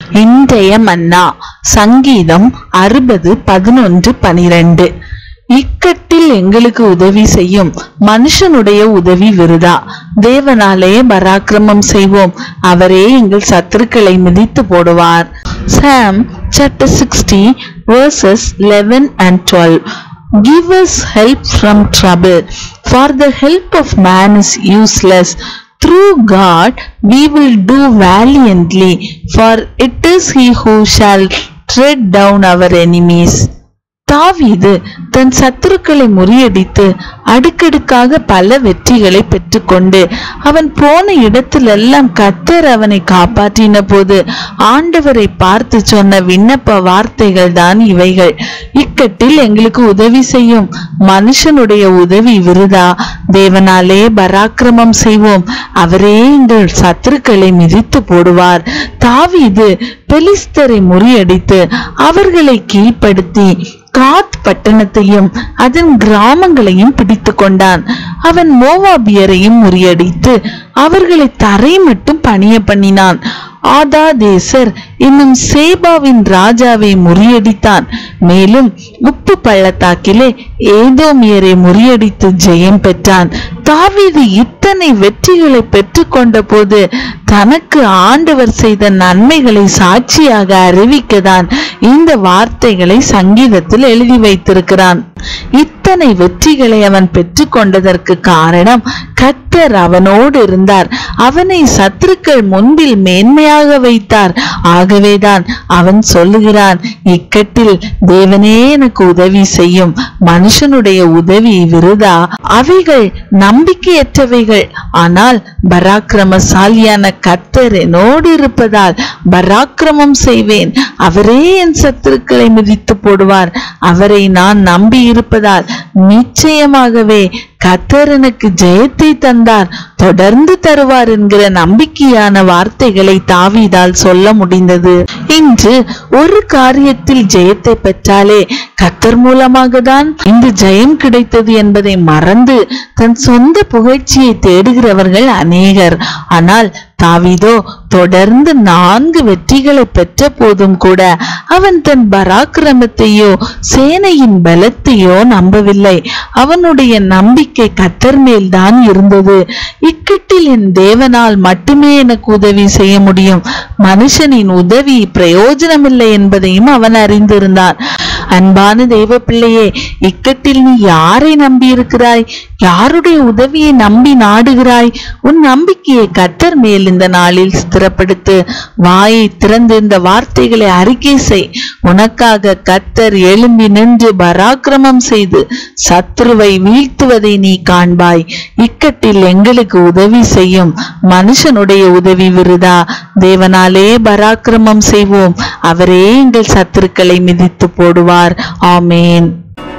இன்றைய மன்னா சங்கீதம் அறுபது பதினொன்று பனிரெண்டு இக்கட்டில் எங்களுக்கு உதவி செய்யும் மனுஷனுடைய உதவி விருதா தேவனாலே பராக்கிரமம் செய்வோம் அவரே எங்கள் சத்துருக்களை மிதித்து போடுவார் சாம் chapter 60 verses 11 and 12 give us help from trouble for the help of man is useless through God we will do valiantly for it is he who shall tread down our enemies தாவீது தன் சத்துருக்களை முறியடித்து அடுக்கடுக்காக பல வெற்றிகளை பெற்றுக்கொண்டு அவன் போன இடத்திலெல்லாம் கத்தர் அவனை காப்பாற்றின போது ஆண்டவரை பார்த்து சொன்ன விண்ணப்ப வார்த்தைகள் தான் இவைகள் இக்கட்டில் எங்களுக்கு உதவி செய்யும் மனுஷனுடைய உதவி விருதா தேவனாலே பராக்கிரமம் செய்வோம் அவரே எங்கள் சத்துருக்களை மிதித்து போடுவார் தாவீது பெலிஸ்தரை முறியடித்து அவர்களை கீழ்ப்படுத்தி காத் பட்டணத்தையும் அதன் கிராமங்களையும் பிடித்து கொண்டான் அவன் மோவாபியரையும் முறியடித்து அவர்களை தரை மட்டும் பணிய பண்ணினான் ஆதாதேசர் என்னும் சேபாவின் ராஜாவை முறியடித்தான் மேலும் உப்பு பள்ளத்தாக்கிலே ஏதோமியரை முறியடித்து ஜெயம் பெற்றான் தாவீது இத்தனை வெற்றிகளை பெற்றுக்கொண்ட போது தனக்கு ஆண்டவர் செய்த நன்மைகளை சாட்சியாக அறிவிக்கதான் இந்த வார்த்தைகளை சங்கீதத்தில் எழுதி வைத்திருக்கிறான் இத்தனை வெற்றிகளை அவன் பெற்றுக்கொண்டதற்கு காரணம் கத்தர் அவனோடு இருந்தார் அவனை சத்துருக்கள் முன்பில் மேன்மையாக வைத்தார் ஆகவேதான் அவன் சொல்லுகிறான் இக்கட்டில் தேவனே எனக்கு உதவி செய்யும் மனுஷனுடைய உதவி விருதா அவைகள் நம்பிக்கையற்றவைகள் ஆனால் பராக்கிரமசாலியான கத்தர் என்னோடு இருப்பதால் பராக்கிரமம் செய்வேன் அவரே என் சத்துருக்களை மிதித்து போடுவார் அவரை நான் நம்பி இருப்பதால் நிச்சயமாகவே கத்தர் எனக்கு ஜெயத்தை தந்தார் தொடர்ந்து தருவார் என்கிற நம்பிக்கையான வார்த்தைகளை தாவீதால் சொல்ல முடிந்தது இன்று ஒரு காரியத்தில் ஜெயத்தை பெற்றாலே கத்தர் மூலமாக தான் இந்த ஜெயம் கிடைத்தது என்பதை மறந்து தன் சொந்த புகழ்ச்சியை தேடுகிறவர்கள் அநேகர் ஆனால் தாவீதோ தொடர்ந்து நான்கு வெற்றிகளை பெற்ற போதும் கூட அவன் தன் பராக்கிரமத்தையோ சேனையின் பலத்தையோ நம்பவில்லை அவனுடைய நம்பிக்கை கத்தர் மேல்தான் இருந்தது இக்கட்டில் என் தேவனால் மட்டுமே எனக்கு உதவி செய்ய முடியும் மனுஷனின் உதவி பிரயோஜனமில்லை என்பதையும் அவன் அறிந்திருந்தான் அன்பான தெய்வ பிள்ளையே இக்கட்டில் நீ யாரை நம்பி இருக்கிறாய் யாருடைய உதவியை நம்பி நாடுகிறாய் உன் நம்பிக்கையை கத்தர் மேல் இந்த நாளில் ஸ்திரப்படுத்து வாயை திறந்து இந்த வார்த்தைகளை அறிக்கை செய் உனக்காக கத்தர் எழும்பி நின்று பராக்கிரமம் செய்து சத்ருவை வீழ்த்துவதை நீ காண்பாய் இக்கட்டில் எங்களுக்கு உதவி செய்யும் மனுஷனுடைய உதவி விருதா தேவனாலே பராக்கிரமம் செய்வோம் அவரே எங்கள் சத்துருக்களை மிதித்து போடுவார் ஆமேன்